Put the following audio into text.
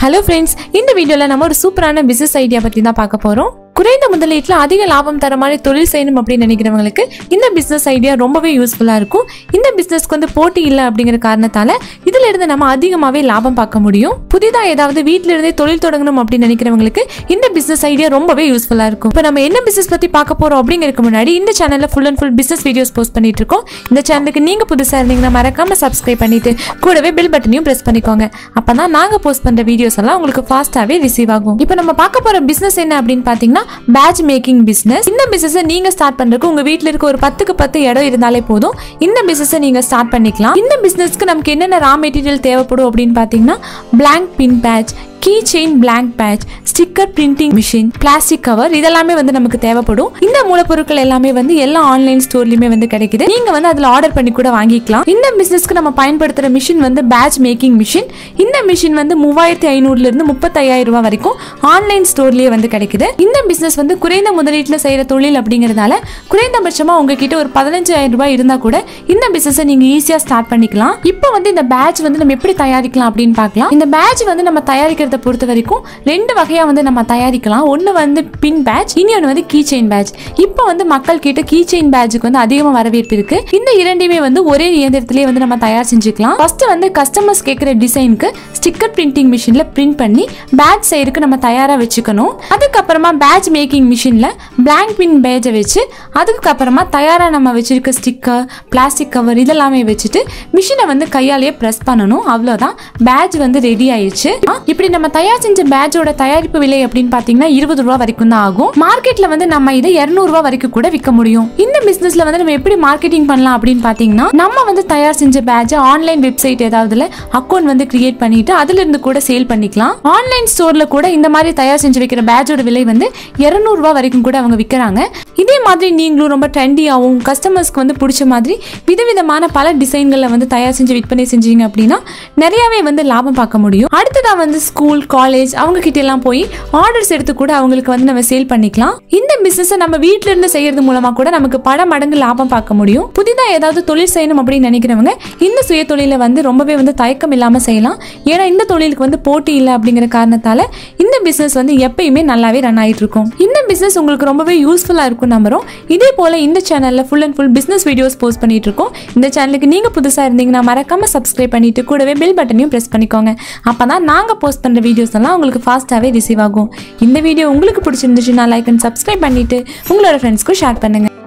hello friends இந்த வீடியோவில் நம்ம ஒரு சூப்பரான பிசினஸ் ஐடியா பற்றி தான் பார்க்க போகிறோம் குறைந்த முதலீட்டில் அதிக லாபம் தர மாதிரி தொழில் செய்யணும் அப்படின்னு நினைக்கிறவங்களுக்கு இந்த பிஸ்னஸ் ஐடியா ரொம்பவே யூஸ்ஃபுல்லாக இருக்கும் இந்த பிஸ்னஸ்க்கு வந்து போட்டி இல்லை அப்படிங்கிற காரணத்தால் இதில் இருந்து நம்ம அதிகமாகவே லாபம் பார்க்க முடியும் புதிதாக ஏதாவது வீட்டில இருந்தே தொழில் தொடங்கணும் அப்படின்னு நினைக்கிறவங்களுக்கு இந்த பிஸ்னஸ் ஐடியா ரொம்பவே யூஸ்ஃபுல்லாக இருக்கும் இப்போ நம்ம என்ன பிஸ்னஸ் பற்றி பார்க்க போகிறோம் அப்படிங்கிறதுக்கு முன்னாடி இந்த சேனலில் full and full business videos post பண்ணிட்டு இருக்கோம் இந்த சேனலுக்கு நீங்கள் புதுசாக இருந்தீங்கன்னா மறக்காம சப்ஸ்கிரைப் பண்ணிட்டு கூடவே பெல் பட்டனையும் ப்ரெஸ் பண்ணிக்கோங்க அப்போ தான் நாங்கள் போஸ்ட் பண்ணுற வீடியோஸ் எல்லாம் உங்களுக்கு ஃபாஸ்ட்டாகவே ரிசீவ் ஆகும் இப்போ நம்ம பார்க்க போகிற பிஸ்னஸ் என்ன அப்படின்னு பார்த்தீங்கன்னா பேட்ச் மேக்கிங் பிஸ்னஸ் இந்த பிஸ்னஸை நீங்கள் ஸ்டார்ட் பண்ணுறதுக்கு உங்கள் வீட்டில் இருக்க ஒரு பத்துக்கு பத்து இடம் இருந்தாலே போதும் இந்த பிஸ்னஸை நீங்கள் ஸ்டார்ட் பண்ணிக்கலாம் இந்த பிஸ்னஸ்க்கு நமக்கு என்னென்ன ரா மெட்டீரியல் தேவைப்படும் அப்படின்னு பார்த்தீங்கன்னா blank pin badge key chain blank badge sticker printing machine plastic cover இதெல்லாமே வந்து நமக்கு தேவைப்படும் இந்த மூலப்பொருட்கள் எல்லாமே வந்து எல்லா ஆன்லைன் ஸ்டோர்லயுமே வந்து கிடைக்குது நீங்க வந்து அதுல ஆர்டர் பண்ணி கூட வாங்கிக்கலாம் இந்த பிசினஸ்க்கு நம்ம பயன்படுத்துற மிஷின் வந்து பேட்ச் மேக்கிங் மிஷின் இந்த மிஷின் வந்து மூவாயிரத்தி ஐநூறுல இருந்து முப்பத்தையாயிரம் ரூபாய் வரைக்கும் ஆன்லைன் ஸ்டோர்லயே வந்து கிடைக்குது இந்த பிசினஸ் வந்து குறைந்த முதலீட்டுல செய்யற தொழில் அப்படிங்கறதால குறைந்தபட்சமா உங்ககிட்ட ஒரு பதினஞ்சாயிரம் ரூபாய் இருந்தா கூட இந்த பிசினஸை நீங்க ஈஸியா ஸ்டார்ட் பண்ணிக்கலாம் இப்போ வந்து இந்த பேட்ச் வந்து நம்ம எப்படி தயாரிக்கலாம் அப்படின்னு பார்க்கலாம் இந்த பேட்ச் வந்து நம்ம தயாரிக்கிறத பொறுத்த வரைக்கும் ரெண்டு வகையா வந்து நம்ம தயாரிக்கலாம் ஒன்னு வந்து பின் பேட்ச் இன்னொன்று வந்து கீ செயின் பேட்ச் இப்போ வந்து மக்கள் கிட்ட கீ செயின் பேட்சுக்கு வந்து அதிகமாக வரவேற்பு இருக்கு இந்த இரண்டையுமே வந்து ஒரே இயந்திரத்திலேயே வந்து நம்ம தயார் செஞ்சுக்கலாம் ஃபர்ஸ்ட் வந்து கஸ்டமர்ஸ் கேட்குற டிசைனுக்கு ஸ்டிக்கர் பிரிண்டிங் மிஷின்ல பிரிண்ட் பண்ணி பேட்ச் செய்யறதுக்கு நம்ம தயாரா வச்சுக்கணும் அதுக்கப்புறமா பேட்ச் மேக்கிங் மிஷின்ல பிளாங்க் பின் பேட்சை வச்சு அதுக்கப்புறமா தயாரா நம்ம வச்சிருக்க ஸ்டிக்கர் பிளாஸ்டிக் கவர் இதெல்லாமே வச்சுட்டு மிஷினை வந்து கையாலேயே ப்ரெஸ் பண்ணணும் அவ்வளோதான் பேட்ச் வந்து ரெடி ஆயிடுச்சு ஆ, இப்படி நம்ம தயார் செஞ்ச பேட்சோட தயாரிப்பு விலை அப்படின்னு பார்த்தீங்கன்னா இருபது ரூபா வரைக்கும் தான் ஆகும் மார்க்கெட்ல வந்து நம்ம இதை இரநூறுவா வரைக்கும் கூட விற்க முடியும் இந்த பிசினஸ்ல வந்து நம்ம எப்படி மார்க்கெட்டிங் பண்ணலாம் அப்படின்னு பார்த்தீங்கன்னா நம்ம வந்து தயார் செஞ்ச பேட்சை ஆன்லைன் வெப்சைட் ஏதாவதுல அக்கௌண்ட் வந்து கிரியேட் பண்ணிட்டு அதுல இருந்து கூட சேல் பண்ணிக்கலாம் ஆன்லைன் ஸ்டோர்ல கூட இந்த மாதிரி தயார் செஞ்சு வைக்கிற பேட்சோட விலை வந்து இரநூறுவா வரைக்கும் கூட அவங்க விற்கிறாங்க இதே மாதிரி நீங்களும் ரொம்ப ட்ரெண்டியாகவும் கஸ்டமர்ஸ்க்கு வந்து பிடிச்ச மாதிரி விதவிதமான பல டிசைன்களில் வந்து தயார் செஞ்சு விற்பனை செஞ்சீங்க அப்படின்னா நிறையவே வந்து லாபம் பார்க்க முடியும் அடுத்ததாக வந்து ஸ்கூல் காலேஜ் அவங்க கிட்ட எல்லாம் போய் ஆர்டர்ஸ் எடுத்து கூட அவங்களுக்கு வந்து நம்ம சேல் பண்ணிக்கலாம் இந்த பிசினஸை நம்ம வீட்ல இருந்து செய்யறது மூலமா கூட நமக்கு பல மடங்கு லாபம் பார்க்க முடியும் புதிதா ஏதாவது தொழில் செய்யணும் அப்படின்னு நினைக்கிறவங்க இந்த சுய தொழிலை வந்து ரொம்பவே வந்து தயக்கம் இல்லாம செய்யலாம் ஏன்னா இந்த தொழிலுக்கு வந்து போட்டி இல்லை அப்படிங்கிற காரணத்தால இந்த பிசினஸ் வந்து எப்பயுமே நல்லாவே ரன் ஆயிட்டு இருக்கும் இந்த பிசினஸ் உங்களுக்கு ரொம்பவே யூஸ்ஃபுல்லா இருக்கும் நம்புறோம் இதே போல இந்த சேனல்ல full and full business videos post பண்ணிட்டு இருக்கோம் இந்த சேனலுக்கு நீங்க புதுசா இருந்தீங்கன்னா மறக்காம சப்ஸ்கிரைப் பண்ணிட்டு கூடவே பெல் பட்டனையும் பிரஸ் பண்ணிக்கோங்க அப்பதான் நாங்க போஸ்ட் பண்ற வீடியோஸ் எல்லாம் உங்களுக்கு ஃபாஸ்ட்டாவே ரிசீவ் ஆகும் இந்த வீடியோ உங்களுக்கு பிடிச்சிருந்துச்சுன்னா லைக் அண்ட் சப்ஸ்கிரைப் பண்ணிட்டு உங்களோட ஃப்ரெண்ட்ஸ்க்கும் ஷேர் பண்ணுங்க